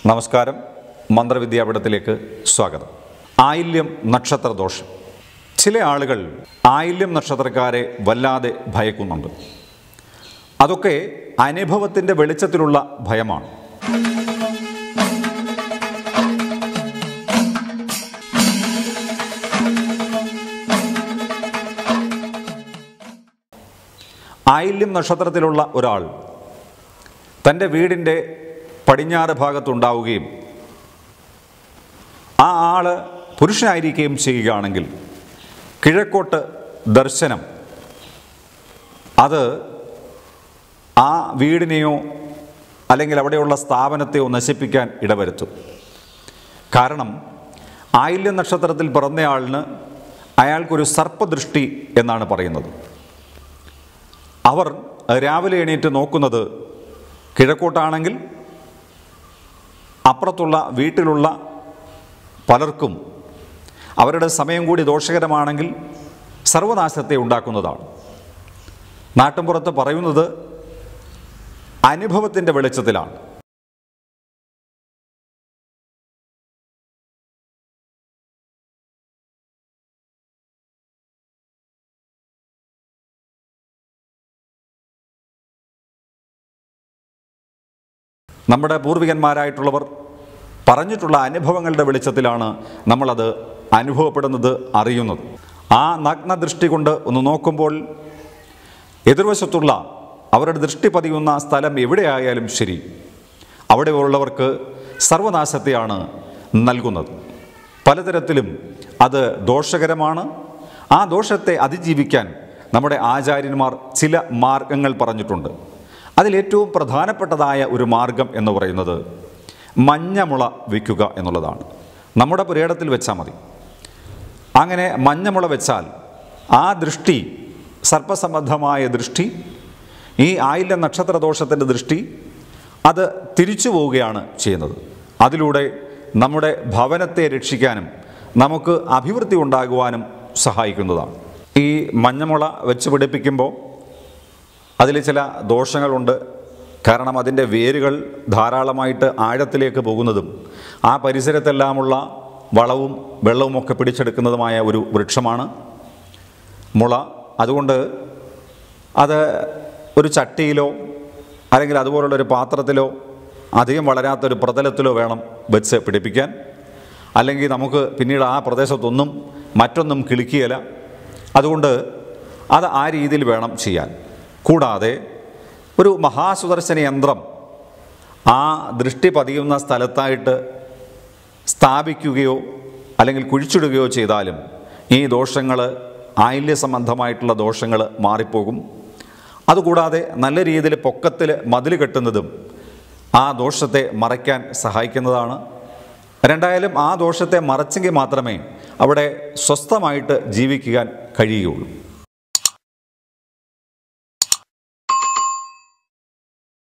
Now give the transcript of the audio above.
നമസ്കാരം മന്ത്രവിദ്യാപീഠത്തിലേക്ക് സ്വാഗതം ആയില്യം നക്ഷത്ര ദോഷം ചില ആളുകൾ ആയില്യം നക്ഷത്രക്കാരെ വല്ലാതെ ഭയക്കുന്നുണ്ട് അതൊക്കെ അനുഭവത്തിൻ്റെ വെളിച്ചത്തിലുള്ള ഭയമാണ് ആയില്യം നക്ഷത്രത്തിലുള്ള ഒരാൾ തൻ്റെ വീടിൻ്റെ പടിഞ്ഞാറ് ഭാഗത്തുണ്ടാവുകയും ആ ആള് പുരുഷനായിരിക്കുകയും ചെയ്യുകയാണെങ്കിൽ കിഴക്കോട്ട് ദർശനം അത് ആ വീടിനെയോ അല്ലെങ്കിൽ അവിടെയുള്ള സ്ഥാപനത്തെയോ നശിപ്പിക്കാൻ ഇടവരുത്തും കാരണം ആയില്യ നക്ഷത്രത്തിൽ പിറന്നയാളിന് അയാൾക്കൊരു സർപ്പദൃഷ്ടി എന്നാണ് പറയുന്നത് അവർ രാവിലെ എണീറ്റ് നോക്കുന്നത് കിഴക്കോട്ടാണെങ്കിൽ അപ്പുറത്തുള്ള വീട്ടിലുള്ള പലർക്കും അവരുടെ സമയം കൂടി ദോഷകരമാണെങ്കിൽ സർവനാശത്തെ ഉണ്ടാക്കുന്നതാണ് നാട്ടിൻപുറത്ത് പറയുന്നത് അനുഭവത്തിൻ്റെ വെളിച്ചത്തിലാണ് നമ്മുടെ പൂർവികന്മാരായിട്ടുള്ളവർ പറഞ്ഞിട്ടുള്ള അനുഭവങ്ങളുടെ വെളിച്ചത്തിലാണ് നമ്മളത് അനുഭവപ്പെടുന്നത് അറിയുന്നത് ആ നഗ്നദൃഷ്ടി കൊണ്ട് ഒന്ന് നോക്കുമ്പോൾ എതിർവശത്തുള്ള അവരുടെ ദൃഷ്ടി പതിയുന്ന സ്ഥലം എവിടെയായാലും ശരി അവിടെ ഉള്ളവർക്ക് സർവനാശത്തെയാണ് നൽകുന്നത് പലതരത്തിലും അത് ദോഷകരമാണ് ആ ദോഷത്തെ അതിജീവിക്കാൻ നമ്മുടെ ആചാര്യന്മാർ ചില മാർഗങ്ങൾ പറഞ്ഞിട്ടുണ്ട് അതിലേറ്റവും പ്രധാനപ്പെട്ടതായ ഒരു മാർഗം എന്ന് പറയുന്നത് മഞ്ഞമുള വയ്ക്കുക എന്നുള്ളതാണ് നമ്മുടെ പുരേടത്തിൽ വെച്ചാൽ മതി അങ്ങനെ മഞ്ഞമുള വെച്ചാൽ ആ ദൃഷ്ടി സർപ്പസംബന്ധമായ ദൃഷ്ടി ഈ ആയില്യ നക്ഷത്ര ദോഷത്തിൻ്റെ ദൃഷ്ടി അത് തിരിച്ചു പോവുകയാണ് ചെയ്യുന്നത് അതിലൂടെ നമ്മുടെ ഭവനത്തെ രക്ഷിക്കാനും നമുക്ക് അഭിവൃദ്ധി ഉണ്ടാകുവാനും സഹായിക്കുന്നതാണ് ഈ മഞ്ഞമുള വെച്ച് പിടിപ്പിക്കുമ്പോൾ അതിൽ ചില ദോഷങ്ങളുണ്ട് കാരണം അതിൻ്റെ വേരുകൾ ധാരാളമായിട്ട് ആഴത്തിലേക്ക് പോകുന്നതും ആ പരിസരത്തെല്ലാമുള്ള വളവും വെള്ളവുമൊക്കെ പിടിച്ചെടുക്കുന്നതുമായ ഒരു വൃക്ഷമാണ് മുള അതുകൊണ്ട് അത് ഒരു ചട്ടിയിലോ അല്ലെങ്കിൽ അതുപോലുള്ള ഒരു പാത്രത്തിലോ അധികം വളരാത്തൊരു പ്രതലത്തിലോ വേണം വെച്ച് പിടിപ്പിക്കാൻ അല്ലെങ്കിൽ നമുക്ക് പിന്നീട് ആ പ്രദേശത്തൊന്നും മറ്റൊന്നും കിളിക്കുകയില്ല അതുകൊണ്ട് അത് ആ രീതിയിൽ വേണം ചെയ്യാൻ കൂടാതെ ഒരു മഹാസുദർശന യന്ത്രം ആ ദൃഷ്ടി പതിയുന്ന സ്ഥലത്തായിട്ട് സ്ഥാപിക്കുകയോ അല്ലെങ്കിൽ കുഴിച്ചിടുകയോ ചെയ്താലും ഈ ദോഷങ്ങൾ ആയില്യ സംബന്ധമായിട്ടുള്ള ദോഷങ്ങൾ മാറിപ്പോകും അതുകൂടാതെ നല്ല രീതിയിൽ പൊക്കത്തിൽ മതിൽ കെട്ടുന്നതും ആ ദോഷത്തെ മറയ്ക്കാൻ സഹായിക്കുന്നതാണ് രണ്ടായാലും ആ ദോഷത്തെ മറച്ചെങ്കിൽ മാത്രമേ അവിടെ സ്വസ്ഥമായിട്ട് ജീവിക്കാൻ കഴിയുകയുള്ളൂ